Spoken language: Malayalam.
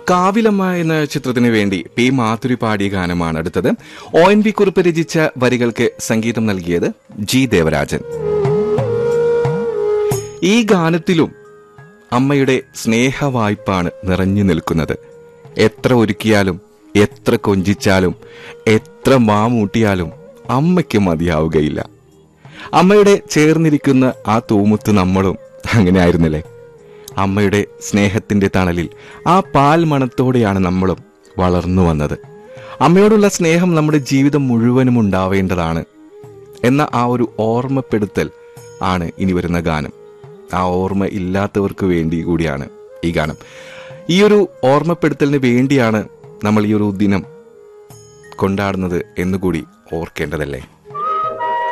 കാവിലമ്മ എന്ന ചിത്രത്തിന് വേണ്ടി പി മാധുരി പാടിയ ഗാനമാണ് അടുത്തത് ഒ എൻ വി കുറിപ്പ് രചിച്ച വരികൾക്ക് സംഗീതം നൽകിയത് ജി ദേവരാജൻ ഈ ഗാനത്തിലും അമ്മയുടെ സ്നേഹവായ്പാണ് നിറഞ്ഞു നിൽക്കുന്നത് എത്ര ഒരുക്കിയാലും എത്ര കൊഞ്ചിച്ചാലും എത്ര മാമൂട്ടിയാലും അമ്മയ്ക്ക് മതിയാവുകയില്ല അമ്മയുടെ ചേർന്നിരിക്കുന്ന ആ തൂമുത്ത് നമ്മളും അങ്ങനെ ആയിരുന്നില്ലേ അമ്മയുടെ സ്നേഹത്തിന്റെ തണലിൽ ആ പാൽ മണത്തോടെയാണ് നമ്മളും വളർന്നു വന്നത് അമ്മയോടുള്ള സ്നേഹം നമ്മുടെ ജീവിതം മുഴുവനും ഉണ്ടാവേണ്ടതാണ് എന്ന ആ ഒരു ഓർമ്മപ്പെടുത്തൽ ആണ് ഇനി വരുന്ന ഗാനം ആ ഓർമ്മ ഇല്ലാത്തവർക്ക് വേണ്ടി കൂടിയാണ് ഈ ഗാനം ഈ ഒരു ഓർമ്മപ്പെടുത്തലിന് വേണ്ടിയാണ് നമ്മൾ ഈ ഒരു ദിനം കൊണ്ടാടുന്നത് എന്നുകൂടി ഓർക്കേണ്ടതല്ലേ